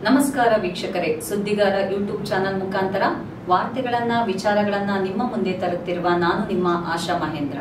ನಮಸ್ಕಾರ ವೀಕ್ಷಕರೇ ಸುದ್ದಿಗಾರ YouTube channel ಮುಖಾಂತರ ವಾರ್ತೆಗಳನ್ನ ವಿಚಾರಗಳನ್ನ ನಿಮ್ಮ ಮುಂದೆ ತರುತ್ತಿರುವ ನಾನು ನಿಮ್ಮ ಆಶಾ ಮಹೇಂದ್ರ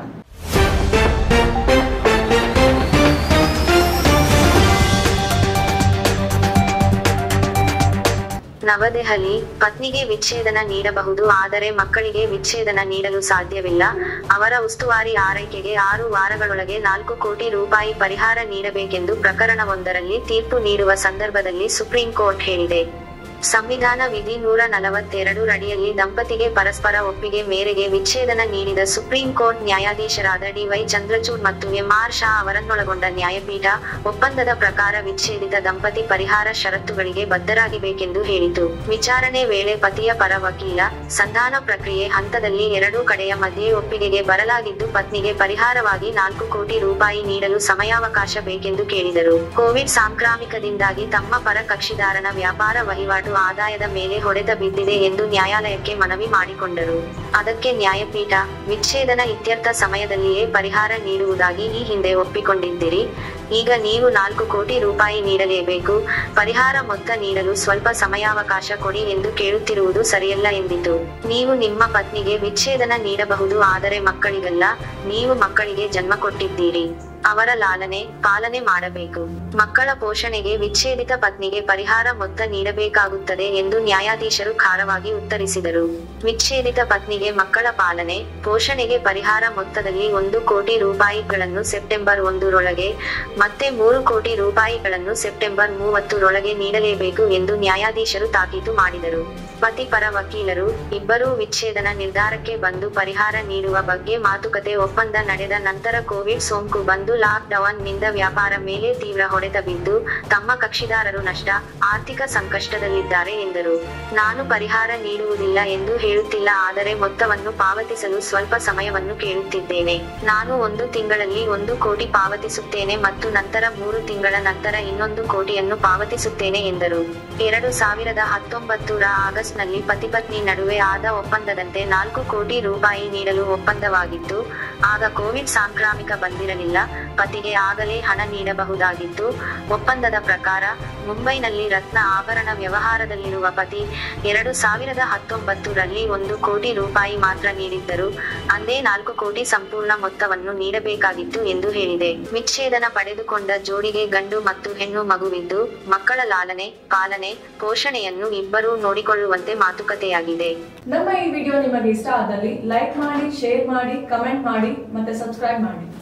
ನವದೆಹಲಿ ಪತ್ನಿಗೆ ವಿಚ್ಛೇದನ ನೀಡಬಹುದು ಆದರೆ ಮಕ್ಕಳಿಗೆ ವಿಚ್ಛೇದನ ನೀಡಲು ಸಾಧ್ಯವಿಲ್ಲ ಅವರ ಉಸ್ತುವಾರಿ ಆರೈಕೆಗೆ ಆರು ವಾರಗಳೊಳಗೆ ನಾಲ್ಕು ಕೋಟಿ ರೂಪಾಯಿ ಪರಿಹಾರ ನೀಡಬೇಕೆಂದು ಪ್ರಕರಣವೊಂದರಲ್ಲಿ ತೀರ್ಪು ನೀಡುವ ಸಂದರ್ಭದಲ್ಲಿ ಸುಪ್ರೀಂ ಕೋರ್ಟ್ ಹೇಳಿದೆ ಸಂವಿಧಾನ ವಿಧಿ ನೂರ ನಲವತ್ತೆರಡು ರಡಿಯಲ್ಲಿ ದಂಪತಿಗೆ ಪರಸ್ಪರ ಒಪ್ಪಿಗೆ ಮೇರೆಗೆ ವಿಚ್ಛೇದನ ನೀಡಿದ ಸುಪ್ರೀಂ ಕೋರ್ಟ್ ನ್ಯಾಯಾಧೀಶರಾದ ಡಿವೈ ಚಂದ್ರಚೂಡ್ ಮತ್ತು ಎಂಆರ್ ಶಾ ಅವರನ್ನೊಳಗೊಂಡ ನ್ಯಾಯಪೀಠ ಒಪ್ಪಂದದ ಪ್ರಕಾರ ವಿಚ್ಛೇದಿತ ದಂಪತಿ ಪರಿಹಾರ ಷರತ್ತುಗಳಿಗೆ ಬದ್ಧರಾಗಿಬೇಕೆಂದು ಹೇಳಿತು ವಿಚಾರಣೆ ವೇಳೆ ಪತಿಯ ಪರ ವಕೀಲ ಸಂಧಾನ ಪ್ರಕ್ರಿಯೆ ಹಂತದಲ್ಲಿ ಎರಡೂ ಕಡೆಯ ಮಧ್ಯೆ ಒಪ್ಪಿಗೆಗೆ ಬರಲಾಗಿದ್ದು ಪತ್ನಿಗೆ ಪರಿಹಾರವಾಗಿ ನಾಲ್ಕು ಕೋಟಿ ರೂಪಾಯಿ ನೀಡಲು ಸಮಯಾವಕಾಶ ಬೇಕೆಂದು ಕೇಳಿದರು ಕೋವಿಡ್ ಸಾಂಕ್ರಾಮಿಕದಿಂದಾಗಿ ತಮ್ಮ ಪರ ಕಕ್ಷಿದಾರನ ವ್ಯಾಪಾರ ವಹಿವಾಟು ಆದಾಯದ ಮೇಲೆ ಹೊಡೆತ ಬಿದ್ದಿದೆ ಎಂದು ನ್ಯಾಯಾಲಯಕ್ಕೆ ಮನವಿ ಮಾಡಿಕೊಂಡರು ಅದಕ್ಕೆ ನ್ಯಾಯಪೀಠ ವಿಚ್ಛೇದನ ಇತ್ಯರ್ಥ ಸಮಯದಲ್ಲಿಯೇ ಪರಿಹಾರ ನೀಡುವುದಾಗಿ ಈ ಹಿಂದೆ ಒಪ್ಪಿಕೊಂಡಿದ್ದಿರಿ ಈಗ ನೀವು ನಾಲ್ಕು ಕೋಟಿ ರೂಪಾಯಿ ನೀಡಲೇಬೇಕು ಪರಿಹಾರ ಮೊತ್ತ ನೀಡಲು ಸ್ವಲ್ಪ ಸಮಯಾವಕಾಶ ಕೊಡಿ ಎಂದು ಕೇಳುತ್ತಿರುವುದು ಸರಿಯಲ್ಲ ಎಂದಿತು ನೀವು ನಿಮ್ಮ ಪತ್ನಿಗೆ ವಿಚ್ಛೇದನ ನೀಡಬಹುದು ಆದರೆ ಮಕ್ಕಳಿಗಲ್ಲ ನೀವು ಮಕ್ಕಳಿಗೆ ಜನ್ಮ ಕೊಟ್ಟಿದ್ದೀರಿ ಅವರ ಲಾಲನೆ ಪಾಲನೆ ಮಾಡಬೇಕು ಮಕ್ಕಳ ಪೋಷಣೆಗೆ ವಿಚ್ಛೇದಿತ ಪತ್ನಿಗೆ ಪರಿಹಾರ ಮೊತ್ತ ನೀಡಬೇಕಾಗುತ್ತದೆ ಎಂದು ನ್ಯಾಯಾಧೀಶರು ಖಾರವಾಗಿ ಉತ್ತರಿಸಿದರು ವಿಚ್ಛೇದಿತ ಪತ್ನಿಗೆ ಮಕ್ಕಳ ಪಾಲನೆ ಪೋಷಣೆಗೆ ಪರಿಹಾರ ಮೊತ್ತದಲ್ಲಿ ಒಂದು ಕೋಟಿ ರೂಪಾಯಿಗಳನ್ನು ಸೆಪ್ಟೆಂಬರ್ ಒಂದರೊಳಗೆ ಮತ್ತೆ ಮೂರು ಕೋಟಿ ರೂಪಾಯಿಗಳನ್ನು ಸೆಪ್ಟೆಂಬರ್ ಮೂವತ್ತರೊಳಗೆ ನೀಡಲೇಬೇಕು ಎಂದು ನ್ಯಾಯಾಧೀಶರು ತಾಕೀತು ಮಾಡಿದರು ಪತಿ ಪರ ವಕೀಲರು ಇಬ್ಬರೂ ವಿಚ್ಛೇದನ ನಿರ್ಧಾರಕ್ಕೆ ಬಂದು ಪರಿಹಾರ ನೀಡುವ ಬಗ್ಗೆ ಮಾತುಕತೆ ಒಪ್ಪಂದ ನಡೆದ ನಂತರ ಕೋವಿಡ್ ಸೋಂಕು ಬಂದು ಲಾಕ್ ಡೌನ್ ನಿಂದ ವ್ಯಾಪಾರ ಮೇಲೆ ತೀವ್ರ ಹೊಡೆತ ಬಿದ್ದು ತಮ್ಮ ಕಕ್ಷಿದಾರರು ನಷ್ಟ ಆರ್ಥಿಕ ಸಂಕಷ್ಟದಲ್ಲಿದ್ದಾರೆ ಎಂದರು ನಾನು ಪರಿಹಾರ ನೀಡುವುದಿಲ್ಲ ಎಂದು ಹೇಳುತ್ತಿಲ್ಲ ಆದರೆ ಮೊತ್ತವನ್ನು ಪಾವತಿಸಲು ಸ್ವಲ್ಪ ಸಮಯವನ್ನು ಕೇಳುತ್ತಿದ್ದೇನೆ ನಾನು ಒಂದು ತಿಂಗಳಲ್ಲಿ ಒಂದು ಕೋಟಿ ಪಾವತಿಸುತ್ತೇನೆ ಮತ್ತು ನಂತರ ಮೂರು ತಿಂಗಳ ನಂತರ ಇನ್ನೊಂದು ಕೋಟಿಯನ್ನು ಪಾವತಿಸುತ್ತೇನೆ ಎಂದರು ಎರಡು ಸಾವಿರದ ಹತ್ತೊಂಬತ್ತರ ಆಗಸ್ಟ್ ನಲ್ಲಿ ಪತಿಪತ್ನಿ ನಡುವೆ ಆದ ಒಪ್ಪಂದದಂತೆ ನಾಲ್ಕು ಕೋಟಿ ರೂಪಾಯಿ ನೀಡಲು ಒಪ್ಪಂದವಾಗಿತ್ತು ಆಗ ಕೋವಿಡ್ ಸಾಂಕ್ರಾಮಿಕ ಬಂದಿರಲಿಲ್ಲ ಪತಿಗೆ ಆಗಲೇ ಹಣ ನೀಡಬಹುದಾಗಿತ್ತು ಒಪ್ಪಂದದ ಪ್ರಕಾರ ಮುಂಬೈನಲ್ಲಿ ರತ್ನ ಆಭರಣ ವ್ಯವಹಾರದಲ್ಲಿರುವ ಪತಿ ಎರಡು ಸಾವಿರದ ಹತ್ತೊಂಬತ್ತರಲ್ಲಿ ಒಂದು ಕೋಟಿ ರೂಪಾಯಿ ಮಾತ್ರ ನೀಡಿದ್ದರು ಅಂದೇ ನಾಲ್ಕು ಕೋಟಿ ಸಂಪೂರ್ಣ ಮೊತ್ತವನ್ನು ನೀಡಬೇಕಾಗಿತ್ತು ಎಂದು ಹೇಳಿದೆ ವಿಚ್ಛೇದನ ಪಡೆದುಕೊಂಡ ಜೋಡಿಗೆ ಗಂಡು ಮತ್ತು ಹೆಣ್ಣು ಮಗುವಿದ್ದು ಮಕ್ಕಳ ಲಾಲನೆ ಪಾಲನೆ ಪೋಷಣೆಯನ್ನು ಇಬ್ಬರೂ ನೋಡಿಕೊಳ್ಳುವಂತೆ ಮಾತುಕತೆಯಾಗಿದೆ ನಮ್ಮ ಈ ವಿಡಿಯೋ ನಿಮಗೆ ಇಷ್ಟ ಆದಲ್ಲಿ ಲೈಕ್ ಮಾಡಿ ಶೇರ್ ಮಾಡಿ ಕಮೆಂಟ್ ಮಾಡಿ ಮತ್ತೆ ಸಬ್ಸ್ಕ್ರೈಬ್ ಮಾಡಿ